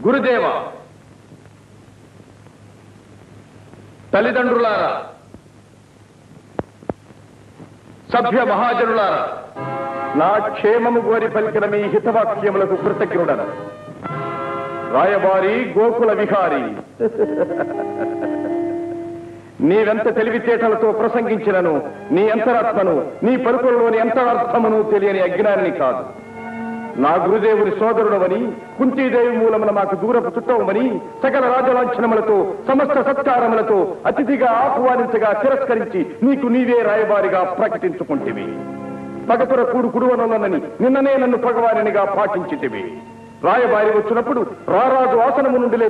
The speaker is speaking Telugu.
గురుదేవ తల్లిదండ్రులారా సభ్య మహాజనులారా నా క్షేమము కోరి పలికిన మీ హితవాక్యములకు కృతజ్ఞుడను రాయబారి గోకుల విహారి నీవెంత తెలివితేటలతో ప్రసంగించినను నీ అంతరాత్మను నీ పలుకులలోని అంతరార్థమును తెలియని అజ్ఞానిని కాదు నా గురుదేవుని సోదరుడవని కుంతీదేవి మూలమున మాకు దూరపు చుట్టవమని సకల రాజలాంఛనములతో సమస్త సత్కారములతో అతిథిగా ఆహ్వానించగా తిరస్కరించి నీకు నీవే రాయబారిగా ప్రకటించుకుంటేవి పగతుర కూడు కుడువనని నిన్ననే నన్ను పగవారినిగా పాటించితివి రాయబారి వచ్చినప్పుడు రారాజు ఆసనము నుండి